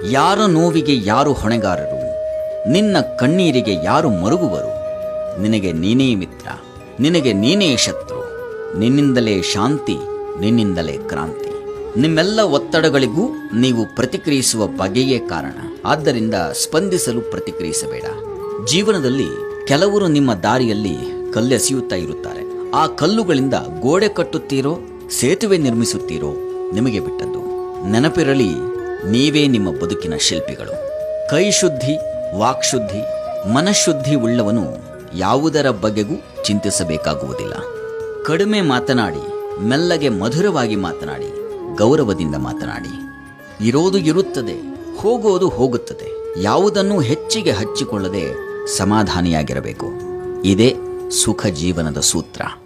ಯಾರ ನೋವಿಗೆ ಯಾರು ಹೊಣೆಗಾರರು ನಿನ್ನ ಕಣ್ಣೀರಿಗೆ ಯಾರು ಮರುಗುವರು ನಿನಗೆ ನೀನೇ ಮಿತ್ರ ನಿನಗೆ ನೀನೇ ಶತ್ರು ನಿನ್ನಿಂದಲೇ ಶಾಂತಿ ನಿನ್ನಿಂದಲೇ ಕ್ರಾಂತಿ ನಿಮ್ಮೆಲ್ಲ ಒತ್ತಡಗಳಿಗೂ ನೀವು ಪ್ರತಿಕ್ರಿಯಿಸುವ ಬಗೆಯೇ ಕಾರಣ ಆದ್ದರಿಂದ ಸ್ಪಂದಿಸಲು ಪ್ರತಿಕ್ರಿಯಿಸಬೇಡ ಜೀವನದಲ್ಲಿ ಕೆಲವರು ನಿಮ್ಮ ದಾರಿಯಲ್ಲಿ ಕಲ್ಲೆಸೆಯುತ್ತಾ ಇರುತ್ತಾರೆ ಆ ಕಲ್ಲುಗಳಿಂದ ಗೋಡೆ ಕಟ್ಟುತ್ತೀರೋ ಸೇತುವೆ ನಿರ್ಮಿಸುತ್ತೀರೋ ನಿಮಗೆ ಬಿಟ್ಟದ್ದು ನೆನಪಿರಲಿ ನೀವೇ ನಿಮ್ಮ ಬದುಕಿನ ಶಿಲ್ಪಿಗಳು ಕೈ ಶುದ್ಧಿ ವಾಕ್ಶುದ್ಧಿ ಮನಃಶುದ್ಧಿ ಉಳ್ಳವನು ಯಾವುದರ ಬಗೆಗೂ ಚಿಂತಿಸಬೇಕಾಗುವುದಿಲ್ಲ ಕಡಿಮೆ ಮಾತನಾಡಿ ಮೆಲ್ಲಗೆ ಮಧುರವಾಗಿ ಮಾತನಾಡಿ ಗೌರವದಿಂದ ಮಾತನಾಡಿ ಇರೋದು ಇರುತ್ತದೆ ಹೋಗೋದು ಹೋಗುತ್ತದೆ ಯಾವುದನ್ನು ಹೆಚ್ಚಿಗೆ ಹಚ್ಚಿಕೊಳ್ಳದೆ ಸಮಾಧಾನಿಯಾಗಿರಬೇಕು ಇದೇ ಸುಖ ಜೀವನದ ಸೂತ್ರ